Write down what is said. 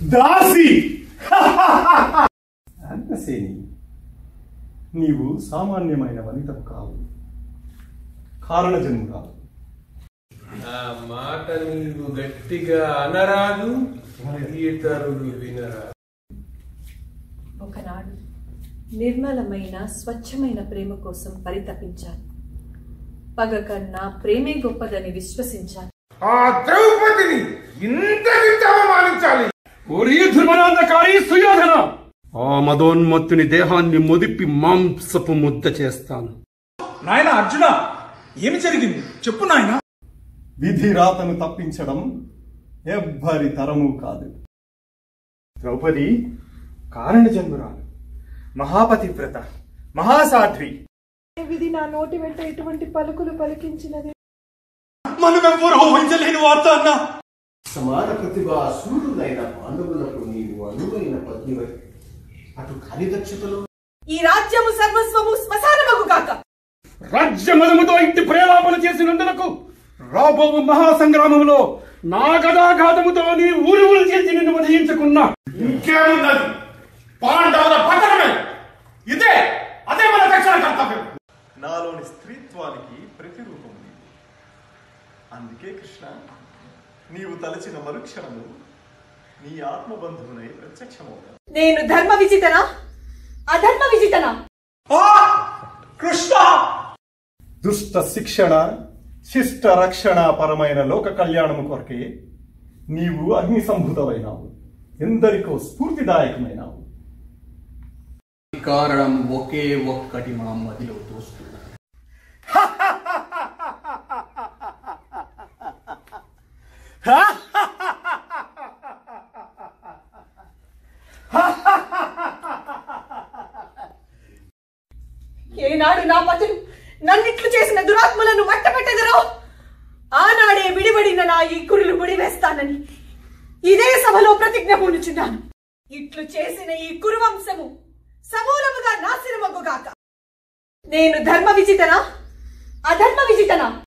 దాసి అంతసేని నీవు సామాన్యమైన వనితవు కావు కారణ జన్మురాలు ఆ మాట నీవు గట్టిగా అనరాదు ఇతరులు వినరాదు ఒకనాడు నిర్మలమైన స్వచ్ఛమైన ప్రేమ కోసం పరితపించాను పగ కన్నా ప్రేమే గొప్పదని విశ్వసించాను ఆ ద్రౌపదిని ఇంత అవమానించాలి ఓరి ధర్మనాందకారి సుయోధన ఆ మదోన్మత్తుని దేహాన్ని మొదిపి మాంసపు ముద్ద చేస్తాను నాయన అర్జున ఏమి జరిగింది చెప్పు నాయన విధి రాతను తప్పించడం ఎవ్వరి తరము కాదు ద్రౌపది కారణ జన్మురాలు మహాపతివ్రత మహాసాధ్వి విధి నా నోటి వెంట ఇటువంటి పలుకులు పలికించినది మనమెవ్వరూ ఊహించలేని వార్త అన్నా సమాన ప్రతిభా సూర్యుడైన పాండవులకు నీవు అనువైన పత్నివై అటు కార్యదక్షతలో ఈ రాజ్యము సర్వస్వము శ్మశానమగు కాక రాజ్యమదముతో ఇంటి ప్రేలాపన చేసినందులకు రాబో మహాసంగ్రామంలో నా గదాఘాతముతో నీ ఊరి ఊరు చేసి నిన్ను వధించుకున్నా ఇంకేమున్నది పాండవుల పతనమే ఇదే అదే మన రక్షణ కర్తవ్యం నాలోని స్త్రీత్వానికి ప్రతిరూపం నీవు అందుకే కృష్ణ నీవు తలచిన మరుక్షణము నీ ఆత్మబంధువునై ప్రత్యక్షమవుతాను నేను ధర్మ విజితనా అధర్మ విజితనా కృష్ణ దుష్ట శిక్షణ శిష్ట రక్షణ పరమైన లోక కళ్యాణము కొరకే నీవు అగ్ని సంభూతమైనావు ఎందరికో స్ఫూర్తిదాయకమైనావు కారణం ఒకే ఒక్కటి మా మదిలో తోస్తున్నది ఏనాడు నా పతులు నన్నిట్లు చేసిన దురాత్మలను మట్టపెట్టెదరో ఆనాడే విడిబడిన నా ఈ కురులు ముడివేస్తానని ఇదే సభలో ప్రతిజ్ఞ పూనుచున్నాను ఇట్లు చేసిన ఈ కురువంశము సమూలముగా నాశనమగుగాక నేను ధర్మ విజితనా అధర్మ విజితనా